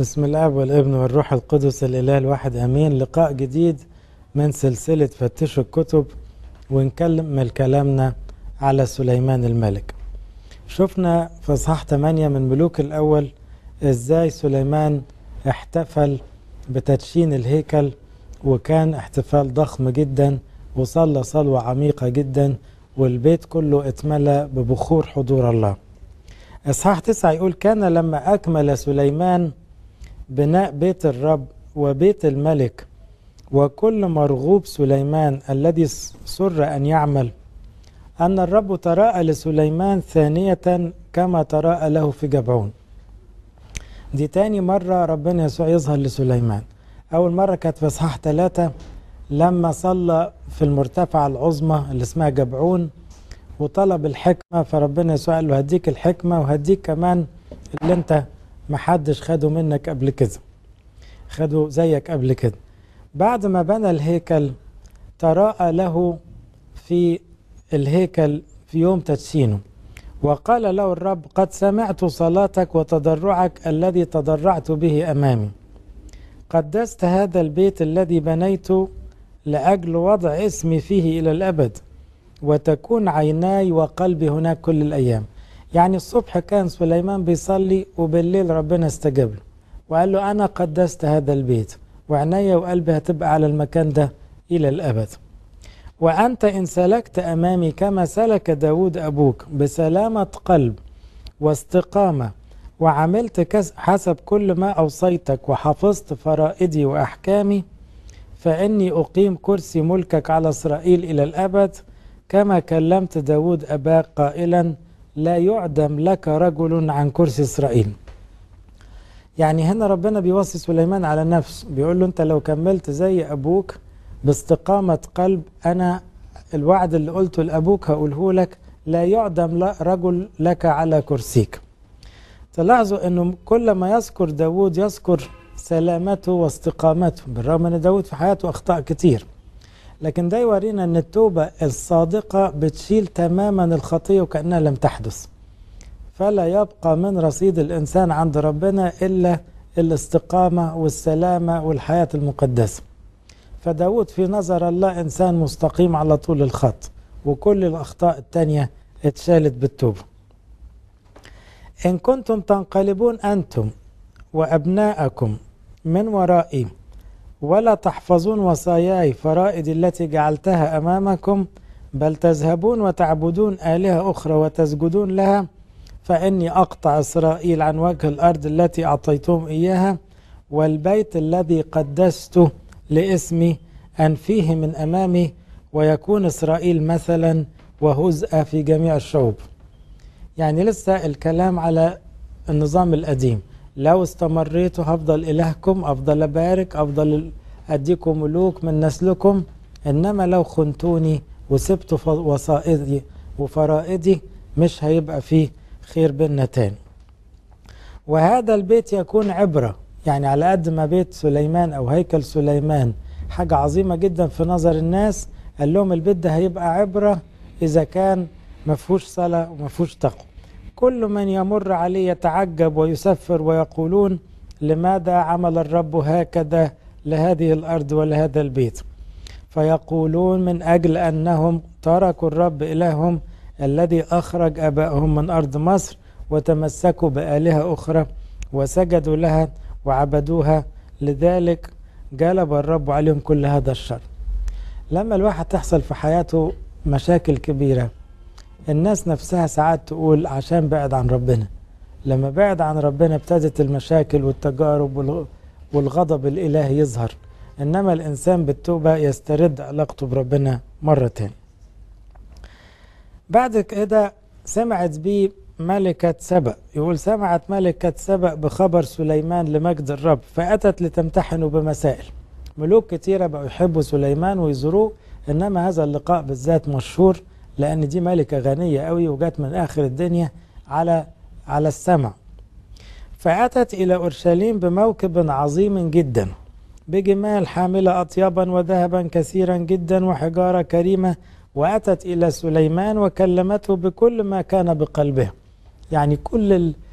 بسم الاب والابن والروح القدس الاله الواحد امين لقاء جديد من سلسله فتشوا الكتب ونكمل كلامنا على سليمان الملك شفنا في اصحاح 8 من ملوك الاول ازاي سليمان احتفل بتدشين الهيكل وكان احتفال ضخم جدا وصلى صلوة عميقة جدا والبيت كله اتملى ببخور حضور الله اصحاح تسعة يقول كان لما اكمل سليمان بناء بيت الرب وبيت الملك وكل مرغوب سليمان الذي سر ان يعمل ان الرب تراءى لسليمان ثانيه كما تراءى له في جبعون دي تاني مرة ربنا يسوع يظهر لسليمان أول مرة كانت في إصحاح ثلاثة لما صلى في المرتفعة العظمى اللي اسمها جبعون وطلب الحكمة فربنا يسوع قال له هديك الحكمة وهديك كمان اللي انت محدش خده منك قبل كده خده زيك قبل كده بعد ما بنى الهيكل تراءى له في الهيكل في يوم تدشينه وقال له الرب قد سمعت صلاتك وتضرعك الذي تضرعت به امامي قدست هذا البيت الذي بنيت لاجل وضع اسمي فيه الى الابد وتكون عيناي وقلبي هناك كل الايام يعني الصبح كان سليمان بيصلي وبالليل ربنا استجاب له وقال له انا قدست هذا البيت وعيني وقلبي هتبقى على المكان ده الى الابد وأنت إن سلكت أمامي كما سلك داود أبوك بسلامة قلب واستقامة وعملت حسب كل ما أوصيتك وحفظت فرائدي وأحكامي فإني أقيم كرسي ملكك على إسرائيل إلى الأبد كما كلمت داود أباك قائلا لا يعدم لك رجل عن كرسي إسرائيل يعني هنا ربنا بيوصي سليمان على نفسه بيقول له أنت لو كملت زي أبوك باستقامة قلب أنا الوعد اللي قلته لأبوك هقوله لك لا يعدم رجل لك على كرسيك تلاحظوا أنه كل ما يذكر داود يذكر سلامته واستقامته بالرغم أن داود في حياته أخطاء كتير لكن ده يورينا أن التوبة الصادقة بتشيل تماما الخطية وكأنها لم تحدث فلا يبقى من رصيد الإنسان عند ربنا إلا الاستقامة والسلامة والحياة المقدسة فداود في نظر الله إنسان مستقيم على طول الخط وكل الأخطاء التانية اتشالت بالتوبة إن كنتم تنقلبون أنتم وأبناءكم من ورائي ولا تحفظون وصاياي فرائدي التي جعلتها أمامكم بل تذهبون وتعبدون آلهة أخرى وتسجدون لها فإني أقطع إسرائيل عن وجه الأرض التي أعطيتهم إياها والبيت الذي قدسته لاسمي أنفيه من أمامي ويكون إسرائيل مثلا وهزء في جميع الشعوب يعني لسه الكلام على النظام القديم لو استمريتوا هفضل إلهكم أفضل أبارك أفضل أديكم ملوك من نسلكم إنما لو خنتوني وسبت وصائدي وفرائدي مش هيبقى فيه خير بينا تاني وهذا البيت يكون عبرة يعني على قد ما بيت سليمان أو هيكل سليمان حاجة عظيمة جدا في نظر الناس قال لهم البيت ده هيبقى عبرة إذا كان ما فيهوش صلاة وما فيهوش تقوى كل من يمر عليه يتعجب ويسفر ويقولون لماذا عمل الرب هكذا لهذه الأرض ولهذا البيت فيقولون من أجل أنهم تركوا الرب إلههم الذي أخرج أبائهم من أرض مصر وتمسكوا بآلهة أخرى وسجدوا لها وعبدوها لذلك جلب الرب عليهم كل هذا الشر لما الواحد تحصل في حياته مشاكل كبيرة الناس نفسها ساعات تقول عشان بعد عن ربنا لما بعد عن ربنا ابتدت المشاكل والتجارب والغضب الإلهي يظهر إنما الإنسان بالتوبة يسترد علاقته بربنا مرة تاني بعد كده سمعت بيه ملكة سبأ يقول سمعت ملكة سبأ بخبر سليمان لمجد الرب فأتت لتمتحنه بمسائل ملوك كتيرة بقوا يحبوا سليمان ويزوروه إنما هذا اللقاء بالذات مشهور لأن دي ملكة غنية قوي وجات من آخر الدنيا على على السمع فأتت إلى أورشليم بموكب عظيم جدا بجمال حاملة أطيابا وذهبا كثيرا جدا وحجارة كريمة وأتت إلى سليمان وكلمته بكل ما كان بقلبه يعني كل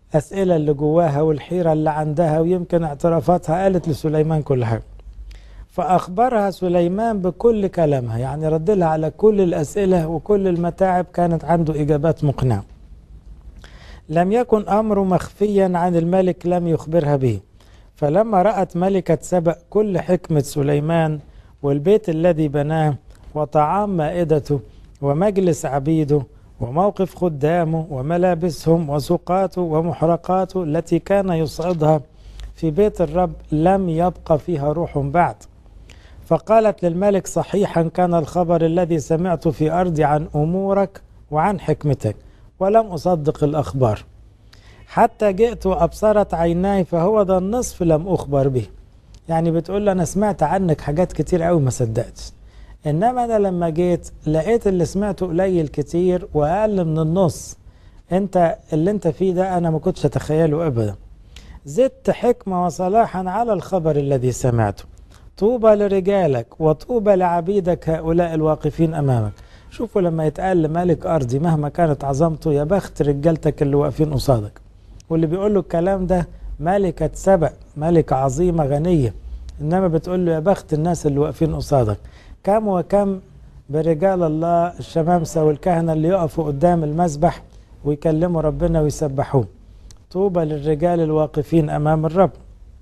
الأسئلة اللي جواها والحيرة اللي عندها ويمكن اعترافاتها قالت لسليمان كل حاجة فأخبرها سليمان بكل كلامها يعني رد لها على كل الأسئلة وكل المتاعب كانت عنده إجابات مقنعة لم يكن أمر مخفيا عن الملك لم يخبرها به فلما رأت ملكة سبأ كل حكمة سليمان والبيت الذي بناه وطعام مائدته ومجلس عبيده وموقف خدامه وملابسهم وسقاته ومحرقاته التي كان يصعدها في بيت الرب لم يبق فيها روح بعد فقالت للملك صحيحا كان الخبر الذي سمعت في أرضي عن أمورك وعن حكمتك ولم أصدق الأخبار حتى جئت وأبصرت عيناي فهو ده النصف لم أخبر به يعني بتقول أنا سمعت عنك حاجات كتير قوي ما صدقتش إنما أنا لما جيت لقيت اللي سمعته قليل كتير وأقل من النص أنت اللي أنت فيه ده أنا ما كنتش أتخيله أبدا زدت حكمة وصلاحا على الخبر الذي سمعته طوبى لرجالك وطوبى لعبيدك هؤلاء الواقفين أمامك شوفوا لما يتقال لملك أرضي مهما كانت عظمته يا بخت رجالتك اللي واقفين قصادك واللي بيقول له الكلام ده ملكة سبأ ملكة عظيمة غنية إنما بتقول له يا بخت الناس اللي واقفين قصادك كم وكم برجال الله الشمامسة والكهنة اللي يقفوا قدام المسبح ويكلموا ربنا ويسبحوه طوبى للرجال الواقفين أمام الرب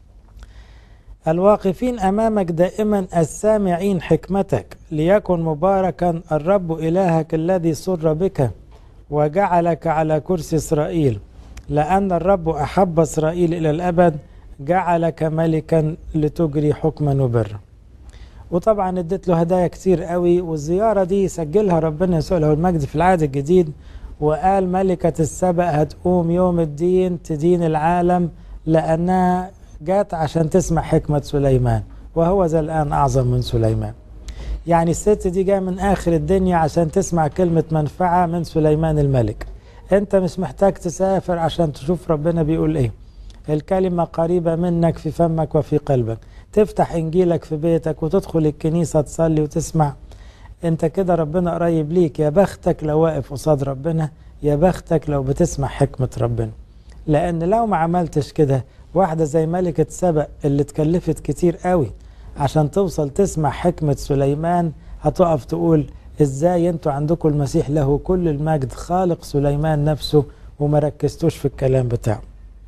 الواقفين أمامك دائما السامعين حكمتك ليكن مباركا الرب إلهك الذي سر بك وجعلك على كرسي إسرائيل لأن الرب أحب إسرائيل إلى الأبد جعلك ملكا لتجري حكما وبرا وطبعا اديت له هدايا كتير قوي والزيارة دي سجلها ربنا يسوع له المجد في العهد الجديد وقال ملكة السبأ هتقوم يوم الدين تدين العالم لأنها جات عشان تسمع حكمة سليمان وهو ذا الآن أعظم من سليمان يعني الست دي جاية من آخر الدنيا عشان تسمع كلمة منفعة من سليمان الملك أنت مش محتاج تسافر عشان تشوف ربنا بيقول إيه الكلمة قريبة منك في فمك وفي قلبك تفتح إنجيلك في بيتك وتدخل الكنيسة تصلي وتسمع أنت كده ربنا قريب ليك يا بختك لو واقف قصاد ربنا يا بختك لو بتسمع حكمة ربنا لأن لو ما عملتش كده واحدة زي ملكة سبأ اللي اتكلفت كتير قوي عشان توصل تسمع حكمة سليمان هتقف تقول ازاي انتوا عندكم المسيح له كل المجد خالق سليمان نفسه وما ركزتوش في الكلام بتاعه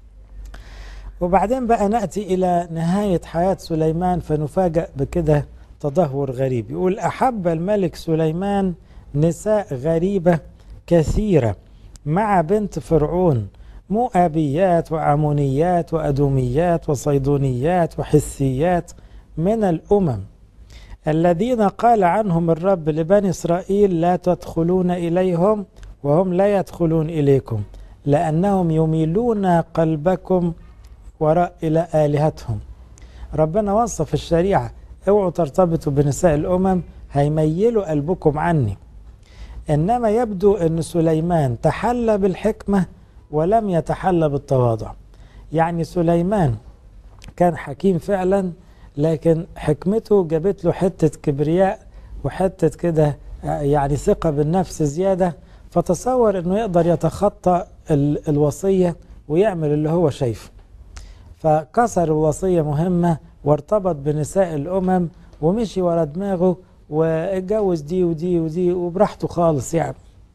وبعدين بقى نأتي إلى نهاية حياة سليمان فنفاجأ بكده تدهور غريب يقول أحب الملك سليمان نساء غريبة كثيرة مع بنت فرعون مؤابيات وعمونيات وأدوميات وصيدونيات وحسيات من الأمم الذين قال عنهم الرب لبني إسرائيل لا تدخلون إليهم وهم لا يدخلون إليكم لأنهم يميلون قلبكم وراء إلى آلهتهم ربنا وصف الشريعة اوعوا ترتبطوا بنساء الأمم هيميلوا قلبكم عني إنما يبدو أن سليمان تحلى بالحكمة ولم يتحلى بالتواضع يعني سليمان كان حكيم فعلا لكن حكمته جابت له حتة كبرياء وحتة كده يعني ثقة بالنفس زيادة فتصور انه يقدر يتخطى الوصية ويعمل اللي هو شايفه فكسر الوصية مهمة وارتبط بنساء الأمم ومشي ورا دماغه واتجوز دي ودي ودي وبراحته خالص يعني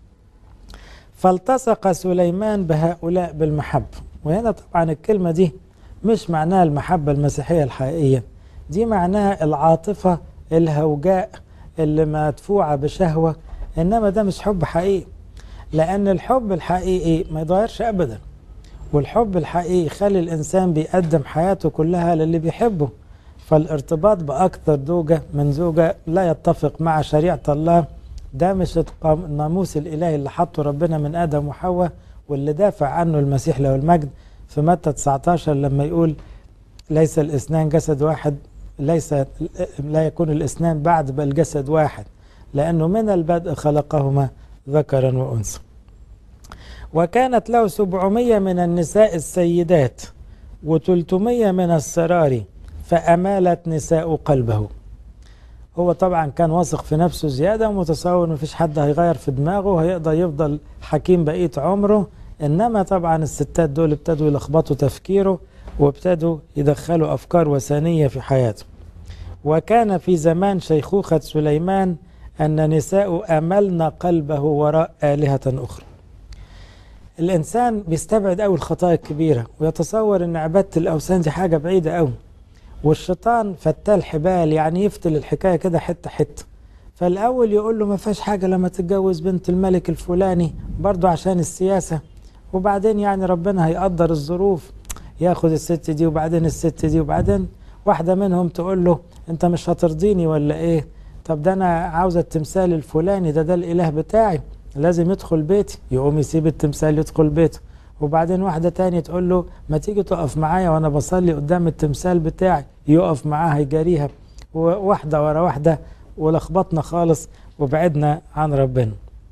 فالتصق سليمان بهؤلاء بالمحبة وهنا طبعا الكلمة دي مش معناها المحبة المسيحية الحقيقية دي معناها العاطفة الهوجاء اللي مدفوعة بشهوة إنما ده مش حب حقيقي لأن الحب الحقيقي ما يتغيرش أبدا والحب الحقيقي يخلي الإنسان بيقدم حياته كلها للي بيحبه فالارتباط بأكثر زوجة من زوجة لا يتفق مع شريعة الله ده مش الناموس الإلهي اللي حطه ربنا من آدم وحواء واللي دافع عنه المسيح له المجد في متى 19 لما يقول ليس الاثنان جسد واحد ليس لا يكون الاثنان بعد بل جسد واحد لأنه من البدء خلقهما ذكرا وأنثى وكانت له سبعمية من النساء السيدات وتلتمية من السرار فأمالت نساء قلبه هو طبعا كان واثق في نفسه زيادة ومتصور مفيش حد هيغير في دماغه وهيقدر يفضل حكيم بقية عمره إنما طبعا الستات دول ابتدوا يلخبطوا تفكيره وابتدوا يدخلوا أفكار وثنية في حياته وكان في زمان شيخوخة سليمان أن نساء أملن قلبه وراء آلهة أخرى الإنسان بيستبعد أوي الخطايا الكبيرة ويتصور أن عبادة الأوثان دي حاجة بعيدة أوي والشيطان فتال حبال يعني يفتل الحكاية كده حتة حتة فالأول يقول له ما فيهاش حاجة لما تتجوز بنت الملك الفلاني برضو عشان السياسة وبعدين يعني ربنا هيقدر الظروف ياخد الست دي وبعدين الست دي وبعدين واحدة منهم تقول له انت مش هترضيني ولا ايه طب ده انا عاوزة التمثال الفلاني ده ده الاله بتاعي لازم يدخل بيتي يقوم يسيب التمثال يدخل بيته وبعدين واحدة تانية تقول له ما تيجي تقف معايا وانا بصلي قدام التمثال بتاعي يقف معاها يجاريها واحدة ورا واحدة ولخبطنا خالص وبعدنا عن ربنا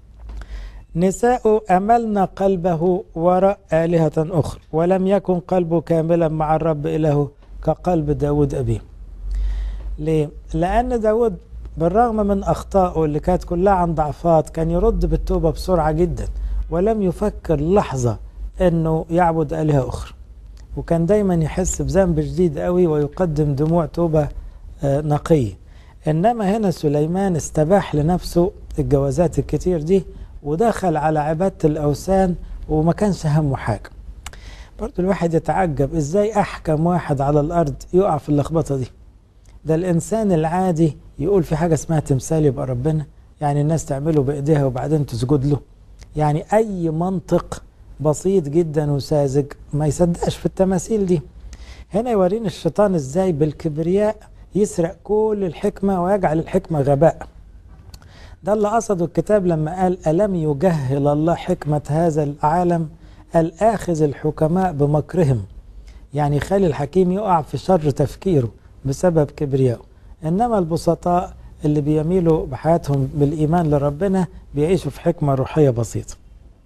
نساء أملن قلبه وراء آلهة أخرى ولم يكن قلبه كاملا مع الرب إله كقلب داود أبيه ليه؟ لأن داود بالرغم من أخطائه اللي كانت كلها عن ضعفات كان يرد بالتوبة بسرعة جدا ولم يفكر لحظة أنه يعبد آلهة أخرى وكان دايما يحس بذنب شديد قوي ويقدم دموع توبة نقية إنما هنا سليمان استباح لنفسه الجوازات الكتير دي ودخل على عبادة الأوثان وما كانش همه حاجة برضو الواحد يتعجب إزاي أحكم واحد على الأرض يقع في اللخبطة دي ده الإنسان العادي يقول في حاجة اسمها تمثال يبقى ربنا يعني الناس تعمله بإيديها وبعدين تسجد له يعني أي منطق بسيط جدا وساذج ما يصدقش في التماثيل دي هنا يورينا الشيطان ازاي بالكبرياء يسرق كل الحكمة ويجعل الحكمة غباء ده اللي قصده الكتاب لما قال ألم يجهل الله حكمة هذا العالم الآخذ الحكماء بمكرهم يعني يخلي الحكيم يقع في شر تفكيره بسبب كبريائه إنما البسطاء اللي بيميلوا بحياتهم بالإيمان لربنا بيعيشوا في حكمة روحية بسيطة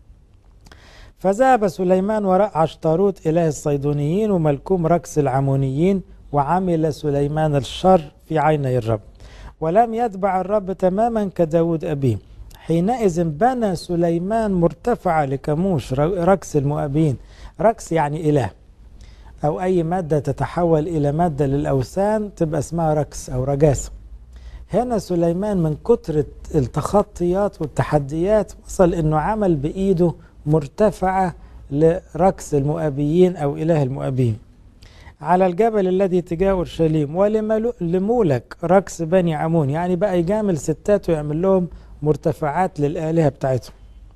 فذهب سليمان وراء عشتاروت إله الصيدونيين وملكوم ركس العمونيين وعمل سليمان الشر في عيني الرب ولم يتبع الرب تماما كداود أبيه حينئذ بنى سليمان مرتفعة لكموش ركس المؤابين ركس يعني إله أو أي مادة تتحول إلى مادة للأوثان تبقى اسمها ركس أو رجاسة هنا سليمان من كتر التخطيات والتحديات وصل أنه عمل بإيده مرتفعة لركس المؤابيين أو إله المؤابين على الجبل الذي تجاه اورشليم ولمولك ركس بني عمون يعني بقى يجامل ستات ويعمل لهم مرتفعات للآلهة بتاعتهم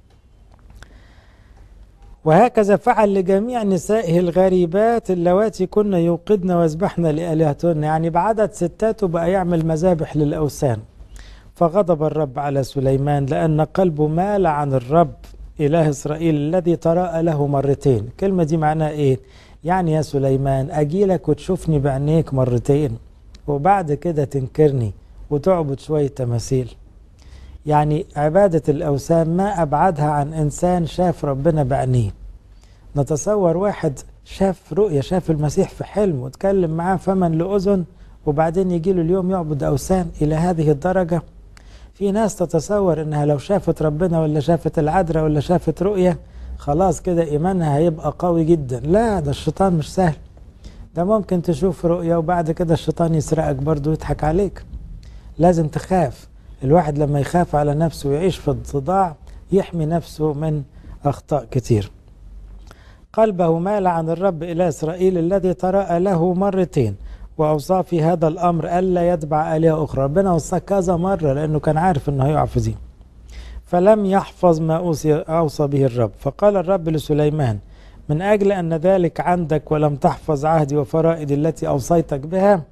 وهكذا فعل لجميع نسائه الغريبات اللواتي كن يوقدن ويذبحن لآلهتهن يعني بعدد ستاته بقى يعمل مذابح للأوثان فغضب الرب على سليمان لأن قلبه مال عن الرب إله إسرائيل الذي تراءى له مرتين الكلمة دي معناها إيه يعني يا سليمان أجيلك وتشوفني بعينيك مرتين وبعد كده تنكرني وتعبد شوية تماثيل يعني عبادة الأوثان ما أبعدها عن إنسان شاف ربنا بعينيه نتصور واحد شاف رؤية شاف المسيح في حلم وتكلم معاه فما لأذن وبعدين يجي له اليوم يعبد أوثان إلى هذه الدرجة في ناس تتصور إنها لو شافت ربنا ولا شافت العذراء ولا شافت رؤية خلاص كده إيمانها هيبقى قوي جدا لا ده الشيطان مش سهل ده ممكن تشوف رؤية وبعد كده الشيطان يسرقك برضه ويضحك عليك لازم تخاف الواحد لما يخاف على نفسه ويعيش في الضضاع يحمي نفسه من أخطاء كتير قلبه مال عن الرب إلى إسرائيل الذي تراءى له مرتين وأوصى في هذا الأمر ألا يتبع آلهة أخرى ربنا وصاه كذا مرة لأنه كان عارف أنه هيقع في دي فلم يحفظ ما أوصي أوصى به الرب فقال الرب لسليمان من أجل أن ذلك عندك ولم تحفظ عهدي وفرائدي التي أوصيتك بها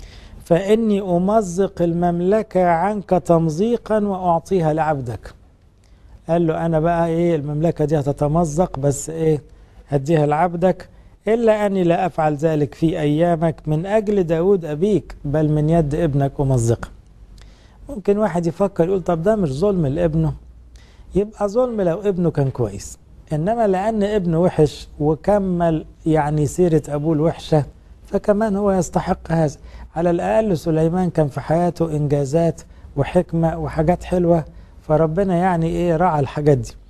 فإني أمزق المملكة عنك تمزيقا وأعطيها لعبدك قال له أنا بقى إيه المملكة دي هتتمزق بس إيه هديها لعبدك إلا أني لا أفعل ذلك في أيامك من أجل داود أبيك بل من يد ابنك أمزقه ممكن واحد يفكر يقول طب ده مش ظلم لابنه يبقى ظلم لو ابنه كان كويس إنما لأن ابنه وحش وكمل يعني سيرة أبوه الوحشة فكمان هو يستحق هذا على الأقل سليمان كان في حياته إنجازات وحكمة وحاجات حلوة فربنا يعني إيه رعى الحاجات دي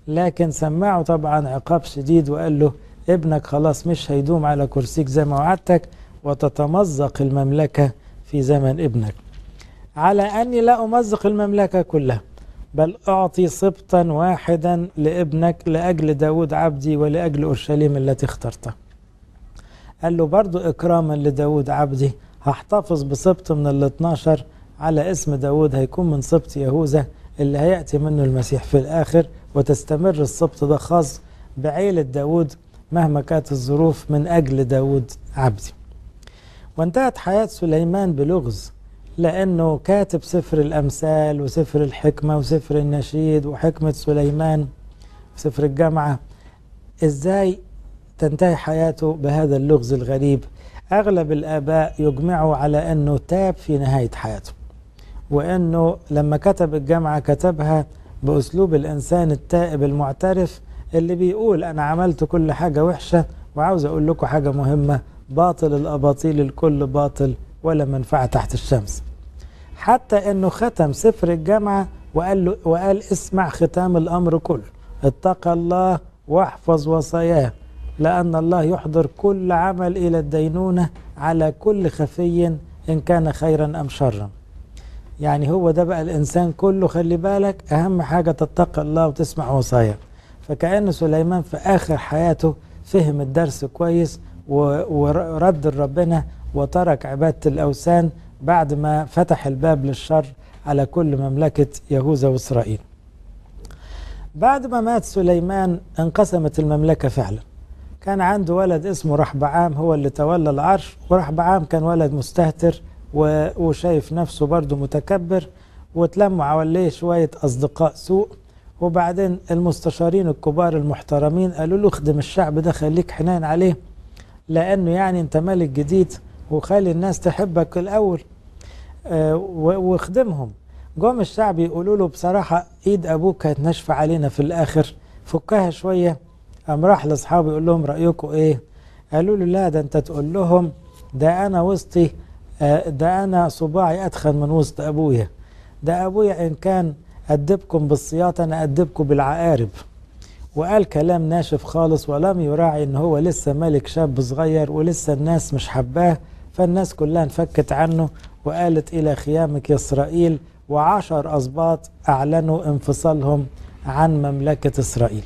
لكن سمعه طبعا عقاب شديد وقال له ابنك خلاص مش هيدوم على كرسيك زي ما وعدتك وتتمزق المملكة في زمن ابنك على أني لا أمزق المملكة كلها بل أعطي سبطا واحدا لابنك لأجل داود عبدي ولأجل أورشليم التي اخترتها قال له برضو إكراما لداود عبدي هحتفظ بسبط من ال 12 على اسم داود هيكون من سبط يهوذا اللي هيأتي منه المسيح في الآخر وتستمر السبط ده خاص بعيلة داود مهما كانت الظروف من أجل داود عبدي وانتهت حياة سليمان بلغز لأنه كاتب سفر الأمثال وسفر الحكمة وسفر النشيد وحكمة سليمان سفر الجامعة إزاي تنتهي حياته بهذا اللغز الغريب أغلب الآباء يجمعوا على أنه تاب في نهاية حياته وأنه لما كتب الجامعة كتبها بأسلوب الإنسان التائب المعترف اللي بيقول أنا عملت كل حاجة وحشة وعاوز أقول لكم حاجة مهمة باطل الأباطيل الكل باطل ولا منفعة تحت الشمس حتى أنه ختم سفر الجامعة وقال, له وقال اسمع ختام الأمر كله اتقى الله واحفظ وصاياه لأن الله يحضر كل عمل إلى الدينونة على كل خفي إن كان خيرا أم شرا يعني هو ده بقى الإنسان كله خلي بالك أهم حاجة تتقى الله وتسمع وصاياه فكأن سليمان في آخر حياته فهم الدرس كويس ورد ربنا وترك عبادة الأوثان بعد ما فتح الباب للشر على كل مملكة يهوذا وإسرائيل بعد ما مات سليمان انقسمت المملكة فعلا كان عنده ولد اسمه رحبعام هو اللي تولى العرش ورحبعام كان ولد مستهتر وشايف نفسه برضه متكبر وتلموا حواليه شوية أصدقاء سوء وبعدين المستشارين الكبار المحترمين قالوا له اخدم الشعب ده خليك حنان عليه لأنه يعني أنت ملك جديد وخلي الناس تحبك الأول آه واخدمهم جم الشعب يقولوا له بصراحة إيد أبوك كانت ناشفة علينا في الآخر فكها شوية قام راح لاصحابه يقول لهم رايكم ايه قالوا له لا ده انت تقول لهم ده انا وسطي ده انا صباعي اتخن من وسط ابويا ده ابويا ان كان ادبكم بالسياط انا ادبكم بالعقارب وقال كلام ناشف خالص ولم يراعي ان هو لسه ملك شاب صغير ولسه الناس مش حباه فالناس كلها انفكت عنه وقالت الى خيامك يا اسرائيل وعشر اسباط اعلنوا انفصالهم عن مملكه اسرائيل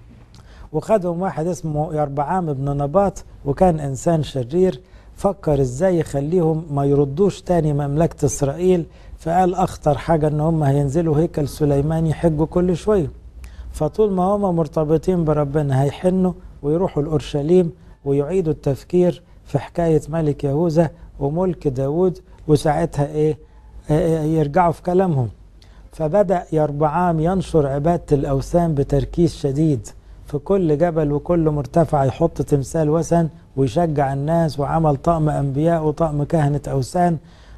وخدهم واحد اسمه يربعام بن نباط وكان انسان شرير فكر ازاي يخليهم ما يردوش تاني مملكة اسرائيل فقال اخطر حاجة ان هم هينزلوا هيكل سليمان يحجوا كل شوية فطول ما هم مرتبطين بربنا هيحنوا ويروحوا الاورشليم ويعيدوا التفكير في حكاية ملك يهوذا وملك داود وساعتها ايه, إيه يرجعوا في كلامهم فبدأ يربعام ينشر عبادة الأوثان بتركيز شديد في كل جبل وكل مرتفع يحط تمثال وثن ويشجع الناس وعمل طقم أنبياء وطقم كهنة أوثان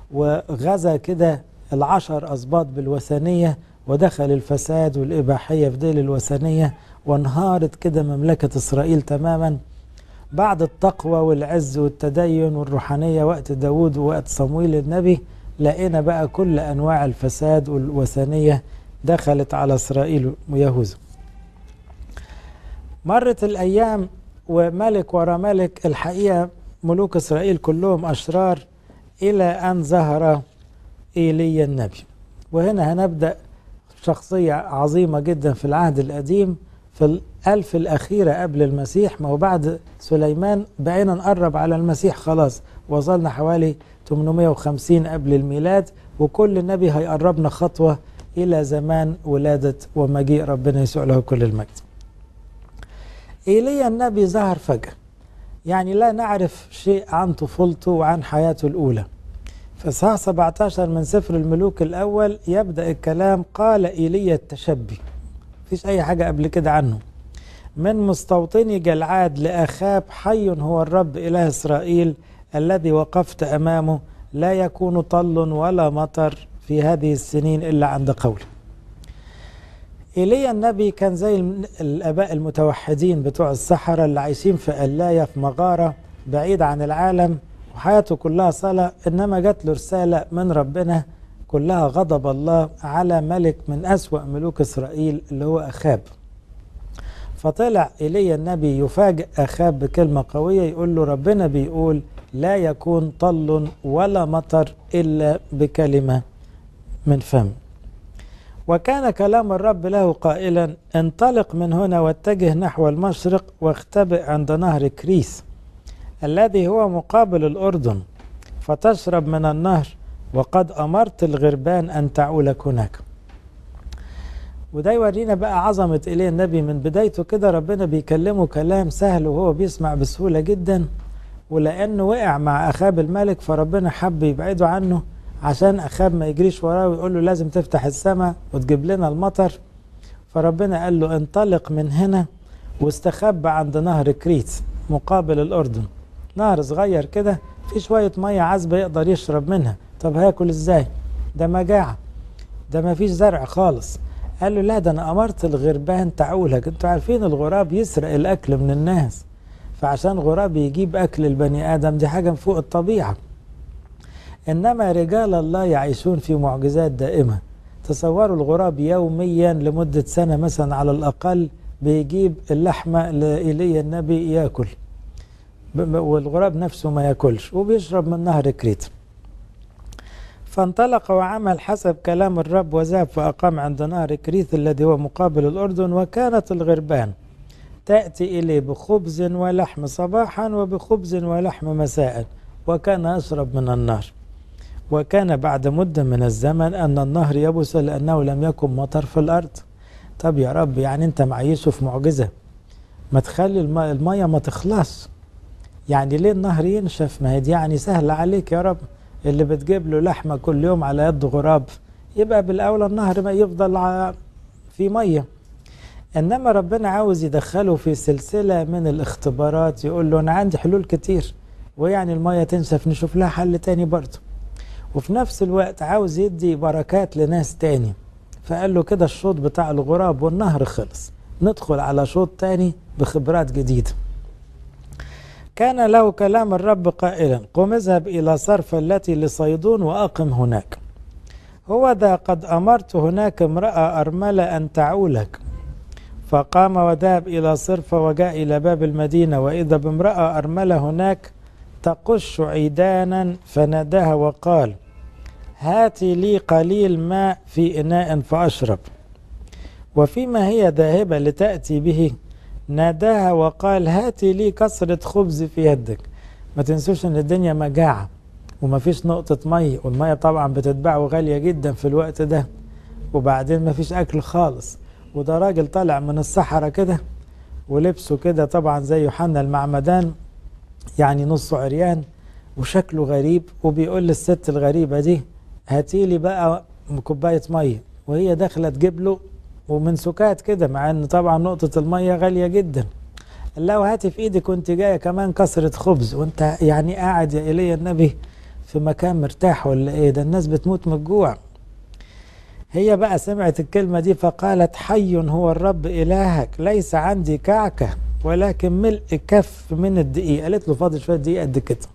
وغزا كده العشر أسباط بالوثنية ودخل الفساد والإباحية في ديل الوثنية وانهارت كده مملكة إسرائيل تماما بعد التقوى والعز والتدين والروحانية وقت داود ووقت صمويل النبي لقينا بقى كل أنواع الفساد والوثنية دخلت على إسرائيل ويهوذا مرت الأيام وملك ورا ملك الحقيقة ملوك إسرائيل كلهم أشرار إلى أن ظهر إيليا النبي وهنا هنبدأ شخصية عظيمة جدا في العهد القديم في الألف الأخيرة قبل المسيح ما هو بعد سليمان بقينا نقرب على المسيح خلاص وصلنا حوالي 850 قبل الميلاد وكل نبي هيقربنا خطوة إلى زمان ولادة ومجيء ربنا يسوع له كل المجد إيليا النبي ظهر فجأة يعني لا نعرف شيء عن طفولته وعن حياته الأولى فصح 17 من سفر الملوك الأول يبدأ الكلام قال إيليا التشبي مفيش أي حاجة قبل كده عنه من مستوطني جلعاد لأخاب حي هو الرب إله إسرائيل الذي وقفت أمامه لا يكون طل ولا مطر في هذه السنين إلا عند قولي ايليا النبي كان زي الاباء المتوحدين بتوع الصحراء اللي عايشين في قلايه في مغاره بعيد عن العالم وحياته كلها صلاه انما جات له رساله من ربنا كلها غضب الله على ملك من اسوا ملوك اسرائيل اللي هو اخاب فطلع إلي النبي يفاجئ أخاب بكلمة قوية يقول له ربنا بيقول لا يكون طل ولا مطر إلا بكلمة من فم وكان كلام الرب له قائلا انطلق من هنا واتجه نحو المشرق واختبئ عند نهر كريس الذي هو مقابل الأردن فتشرب من النهر وقد أمرت الغربان أن تعولك هناك وده يورينا بقى عظمة إليه النبي من بدايته كده ربنا بيكلمه كلام سهل وهو بيسمع بسهولة جدا ولأنه وقع مع أخاب الملك فربنا حب يبعده عنه عشان أخاب ما يجريش وراه ويقول له لازم تفتح السماء وتجيب لنا المطر فربنا قال له انطلق من هنا واستخبى عند نهر كريت مقابل الأردن نهر صغير كده في شوية مية عذبة يقدر يشرب منها طب هاكل ازاي ده مجاعة ده ما فيش زرع خالص قال له لا ده انا امرت الغربان تعولك انتوا عارفين الغراب يسرق الاكل من الناس فعشان غراب يجيب اكل البني ادم دي حاجه فوق الطبيعه انما رجال الله يعيشون في معجزات دائمه تصوروا الغراب يوميا لمده سنه مثلا على الاقل بيجيب اللحمه لايليا النبي ياكل والغراب نفسه ما ياكلش وبيشرب من نهر كريت فانطلق وعمل حسب كلام الرب وذهب فأقام عند نهر كريث الذي هو مقابل الأردن وكانت الغربان تأتي إليه بخبز ولحم صباحا وبخبز ولحم مساء وكان يشرب من النهر وكان بعد مدة من الزمن أن النهر يبس لأنه لم يكن مطر في الأرض طب يا رب يعني أنت معيشه في معجزة ما تخلي المية ما تخلص يعني ليه النهر ينشف ما هي دي يعني سهلة عليك يا رب اللي بتجيب له لحمة كل يوم على يد غراب يبقى بالأولى النهر ما يفضل في مية إنما ربنا عاوز يدخله في سلسلة من الاختبارات يقول له أنا عندي حلول كتير ويعني المية تنشف نشوف لها حل تاني برضه وفي نفس الوقت عاوز يدي بركات لناس تاني فقال له كده الشوط بتاع الغراب والنهر خلص ندخل على شوط تاني بخبرات جديده كان له كلام الرب قائلا قم اذهب إلى صرف التي لصيدون وأقم هناك هو ذا قد أمرت هناك امرأة أرملة أن تعولك فقام وذهب إلى صرف وجاء إلى باب المدينة وإذا بامرأة أرملة هناك تقش عيدانا فناداها وقال هاتي لي قليل ماء في إناء فأشرب وفيما هي ذاهبة لتأتي به ناداها وقال هاتي لي كسرة خبز في يدك ما تنسوش ان الدنيا مجاعة وما فيش نقطة مية والمية طبعا بتتباع وغالية جدا في الوقت ده وبعدين ما فيش أكل خالص وده راجل طالع من الصحراء كده ولبسه كده طبعا زي يوحنا المعمدان يعني نصه عريان وشكله غريب وبيقول للست الغريبة دي هاتي لي بقى كوباية مية وهي داخلة تجيب له ومن سكات كده مع ان طبعا نقطة المية غالية جدا لو هاتي في ايدك وانت جاية كمان كسرة خبز وانت يعني قاعد يا ايليا النبي في مكان مرتاح ولا ايه ده الناس بتموت من الجوع هي بقى سمعت الكلمة دي فقالت حي هو الرب إلهك ليس عندي كعكة ولكن ملء كف من الدقيق قالت له فاضل شوية دقيق قد كده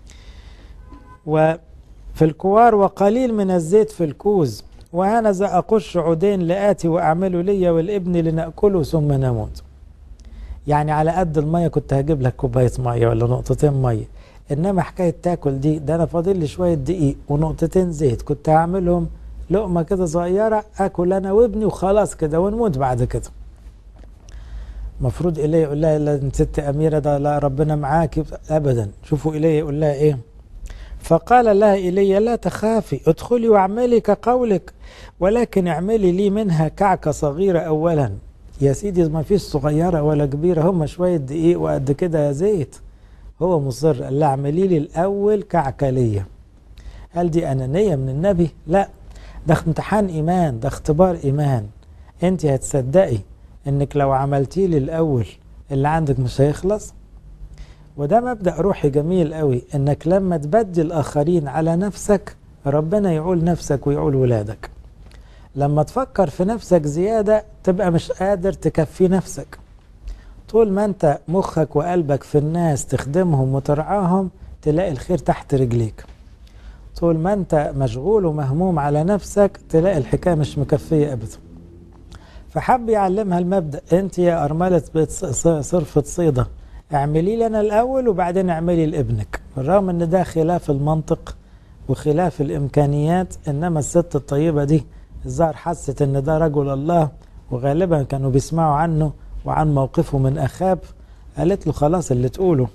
وفي الكوار وقليل من الزيت في الكوز وهنذا أقش عودين لآتي وأعمله لي والابن لنأكله ثم نموت يعني على قد المية كنت هجيب لك كوباية مية ولا نقطتين مية إنما حكاية تاكل دي ده أنا فاضل لي شوية دقيق ونقطتين زيت كنت هعملهم لقمة كده صغيرة أكل أنا وابني وخلاص كده ونموت بعد كده المفروض إليه يقول لها لا ست أميرة ده لا ربنا معاك أبدا شوفوا إليه يقول لها إيه فقال لها إلي لا تخافي ادخلي واعملي كقولك ولكن اعملي لي منها كعكة صغيرة أولا يا سيدي ما فيش صغيرة ولا كبيرة هم شوية دقيق وقد كده يا زيت هو مصر قال لها اعملي لي الأول كعكة ليا هل دي أنانية من النبي؟ لا ده امتحان إيمان ده اختبار إيمان أنت هتصدقي إنك لو عملتي لي الأول اللي عندك مش هيخلص وده مبدأ روحي جميل قوي إنك لما تبدي الآخرين على نفسك ربنا يعول نفسك ويعول ولادك لما تفكر في نفسك زيادة تبقى مش قادر تكفي نفسك طول ما انت مخك وقلبك في الناس تخدمهم وترعاهم تلاقي الخير تحت رجليك طول ما انت مشغول ومهموم على نفسك تلاقي الحكاية مش مكفية أبدا فحب يعلمها المبدأ انت يا أرملة بيت صرفة صيدة اعملي لنا الأول وبعدين اعملي لابنك بالرغم ان ده خلاف المنطق وخلاف الإمكانيات إنما الست الطيبة دي الظاهر حست إن ده رجل الله وغالبا كانوا بيسمعوا عنه وعن موقفه من أخاب قالت له خلاص اللي تقوله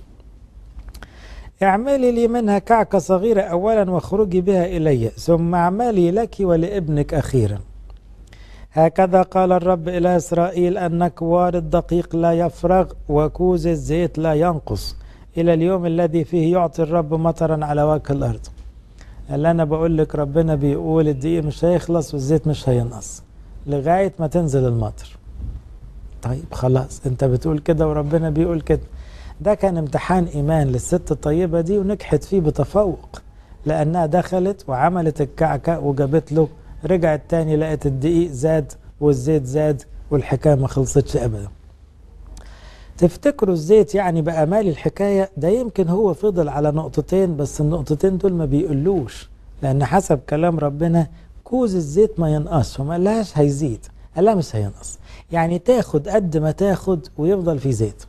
اعملي لي منها كعكة صغيرة أولا واخرجي بها إلي ثم اعملي لك ولابنك أخيرا هكذا قال الرب إلى إسرائيل أن كوار الدقيق لا يفرغ وكوز الزيت لا ينقص إلى اليوم الذي فيه يعطي الرب مطرا على وجه الأرض اللي أنا بقول لك ربنا بيقول الدقيق مش هيخلص والزيت مش هينقص لغاية ما تنزل المطر طيب خلاص انت بتقول كده وربنا بيقول كده ده كان امتحان إيمان للست الطيبة دي ونجحت فيه بتفوق لأنها دخلت وعملت الكعكة وجابت له رجعت تاني لقت الدقيق زاد والزيت زاد والحكاية ما خلصتش أبدا تفتكروا الزيت يعني بقى مال الحكاية ده يمكن هو فضل على نقطتين بس النقطتين دول ما بيقولوش لأن حسب كلام ربنا كوز الزيت ما ينقص وما قالهاش هيزيد قال لها مش هينقص يعني تاخد قد ما تاخد ويفضل في زيت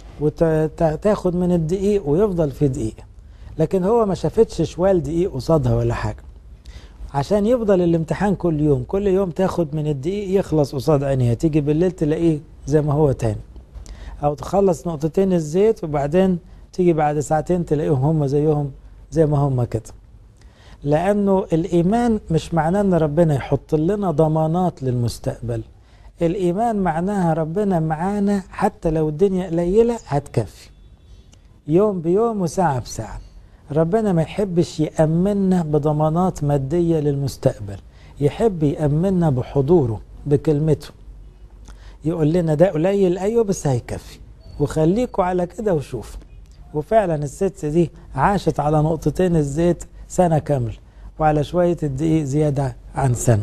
وتاخد من الدقيق ويفضل في دقيق لكن هو ما شافتش شوال دقيق قصادها ولا حاجة عشان يفضل الامتحان كل يوم كل يوم تاخد من الدقيق يخلص قصاد عينيها تيجي بالليل تلاقيه زي ما هو تاني او تخلص نقطتين الزيت وبعدين تيجي بعد ساعتين تلاقيهم هم زيهم زي ما هم كده لانه الايمان مش معناه ان ربنا يحط لنا ضمانات للمستقبل الايمان معناها ربنا معانا حتى لو الدنيا قليله هتكفي يوم بيوم وساعه بساعه ربنا ما يحبش يأمننا بضمانات مادية للمستقبل يحب يأمننا بحضوره بكلمته يقول لنا ده قليل أيوه بس هيكفي وخليكوا على كده وشوفوا وفعلا الست دي عاشت على نقطتين الزيت سنة كاملة وعلى شوية الدقيق زيادة عن سنة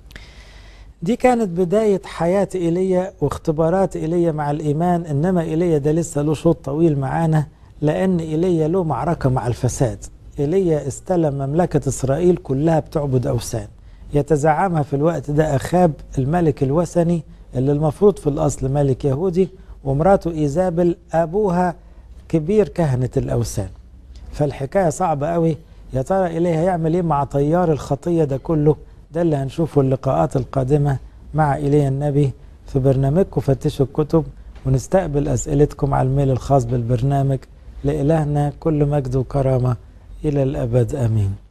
دي كانت بداية حياة إيليا واختبارات إيليا مع الإيمان إنما إيليا ده لسه له شوط طويل معانا لأن إيليا له معركة مع الفساد إيليا استلم مملكة إسرائيل كلها بتعبد أوثان يتزعمها في الوقت ده أخاب الملك الوثني اللي المفروض في الأصل ملك يهودي ومراته إيزابل أبوها كبير كهنة الأوثان فالحكاية صعبة قوي يا ترى إليه هيعمل إيه مع طيار الخطية ده كله ده اللي هنشوفه اللقاءات القادمة مع إليه النبي في برنامجكم فتشوا الكتب ونستقبل أسئلتكم على الميل الخاص بالبرنامج لإلهنا كل مجد وكرامة إلى الأبد آمين